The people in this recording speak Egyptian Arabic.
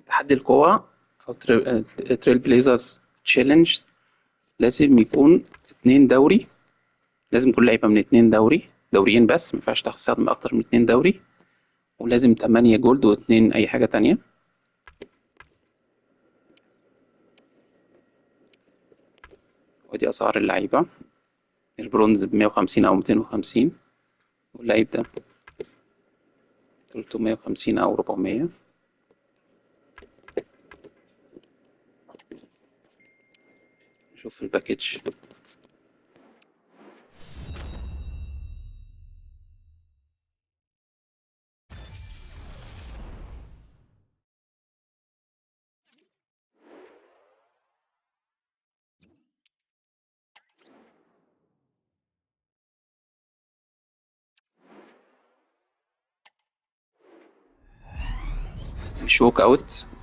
تحدي القوة أو تريل بليزرز تشالنج لازم يكون اتنين دوري لازم كل لعيبة من اتنين دوري دوريين بس مينفعش تستخدم أكتر من اتنين دوري ولازم تمانية جولد واتنين أي حاجة تانية ودي أسعار اللعيبة البرونز بمية وخمسين أو ميتين وخمسين واللعيب ده تلتمية وخمسين أو ربعمية نشوف الباكج مش ووك اوت